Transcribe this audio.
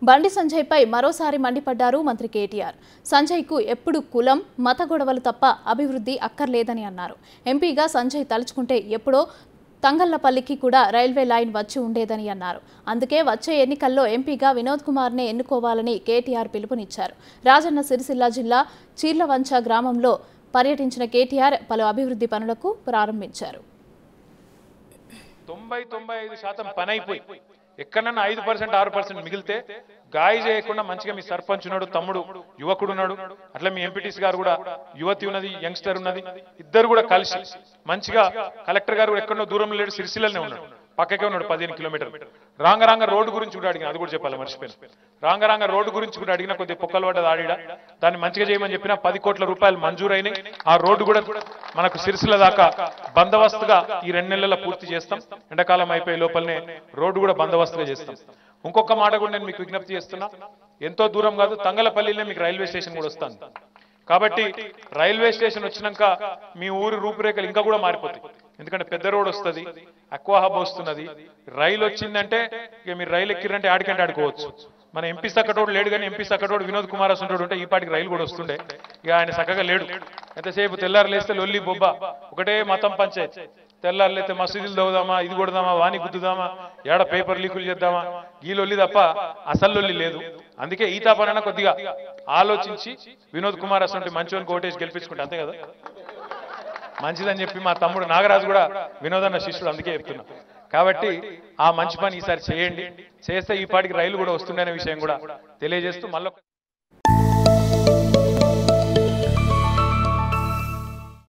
బండి సంజయ్పై మరోసారి మండిపడ్డారు మంత్రి కేటీఆర్ సంజయ్కు ఎప్పుడు కులం మత గొడవలు తప్ప అభివృద్ధి అక్కర్లేదని అన్నారు ఎంపీగా సంజయ్ తలుచుకుంటే ఎప్పుడో తంగళ్లపల్లికి కూడా రైల్వే లైన్ వచ్చి ఉండేదని అన్నారు అందుకే వచ్చే ఎన్నికల్లో ఎంపీగా వినోద్ కుమార్నే ఎన్నుకోవాలని కేటీఆర్ పిలుపునిచ్చారు రాజన్న సిరిసిల్ల జిల్లా చీర్లవంచ గ్రామంలో పర్యటించిన కేటీఆర్ పలు అభివృద్ధి పనులకు ప్రారంభించారు తొంభై తొంభై ఐదు శాతం పని అయిపోయి ఎక్కడన్నా ఐదు పర్సెంట్ ఆరు పర్సెంట్ మిగిలితే గాయ చేయకుండా మంచిగా మీ సర్పంచ్ ఉన్నాడు తమ్ముడు యువకుడు ఉన్నాడు అట్లా మీ ఎంపీటీసీ గారు కూడా యువతి ఉన్నది యంగ్స్టర్ ఉన్నది ఇద్దరు కూడా కలిసి మంచిగా కలెక్టర్ గారు కూడా ఎక్కడో దూరం లేడు సిరిసిల్లనే ఉన్నాడు పక్కకే ఉన్నాడు పదిహేను కిలోమీటర్లు రాంగరాంగ రోడ్డు గురించి కూడా అడిగిన అది కూడా చెప్పాలి మర్చిపోయాను రాంగరాంగ రోడ్డు గురించి కూడా అడిగిన కొద్దిగా పొక్కలు పడ్డది ఆడిడ దాన్ని మంచిగా చేయమని చెప్పిన పది కోట్ల రూపాయలు మంజూరైనాయి ఆ రోడ్డు కూడా మనకు సిరిసిల్ల దాకా బందోబస్తుగా ఈ రెండు నెలల పూర్తి చేస్తాం ఎండాకాలం అయిపోయే లోపలనే రోడ్డు కూడా బందోబస్తుగా చేస్తాం ఇంకొక మాట కూడా నేను మీకు విజ్ఞప్తి చేస్తున్నా ఎంతో దూరం కాదు తంగలపల్లిలో మీకు రైల్వే స్టేషన్ కూడా వస్తాను కాబట్టి రైల్వే స్టేషన్ వచ్చినాక మీ ఊరి రూపురేఖలు ఇంకా కూడా మారిపోతాయి ఎందుకంటే పెద్ద రోడ్ వస్తుంది అక్వా హబ్ వస్తున్నది రైలు వచ్చిందంటే ఇక మీరు రైలు ఎక్కిరంటే ఆడికంటే ఆడుకోవచ్చు మన ఎంపీ సక్కటోడు లేడు కానీ ఎంపీ సక్కటోడు వినోద్ కుమార్ అసంటోడు ఉంటే ఈ పాటికి రైలు కూడా వస్తుండే ఇక ఆయన చక్కగా లేడు ఎంతసేపు తెల్లారు లేస్తే లొల్లి బొబ్బ ఒకటే మతం పంచాయత్ తెల్లారు లేస్తే మసీదులు దవ్వుదామా ఇది కొడదామా వాణి గుద్దుదామా ఏడ పేపర్ లీకులు చేద్దామా ఈ లొల్లి తప్ప అసలు లొల్లి లేదు అందుకే ఈతా పనన కొద్దిగా ఆలోచించి వినోద్ కుమార్ అసంటి మంచివని కోటేసి గెలిపించుకుంటే అంతే కదా మంచిదని చెప్పి మా తమ్ముడు నాగరాజు కూడా వినోదన్న శిష్యుడు అందుకే చెప్తున్నా కాబట్టి ఆ మంచి పని ఈసారి చేయండి చేస్తే ఈ పాటికి రైలు కూడా వస్తుండే అనే విషయం కూడా తెలియజేస్తూ మళ్ళీ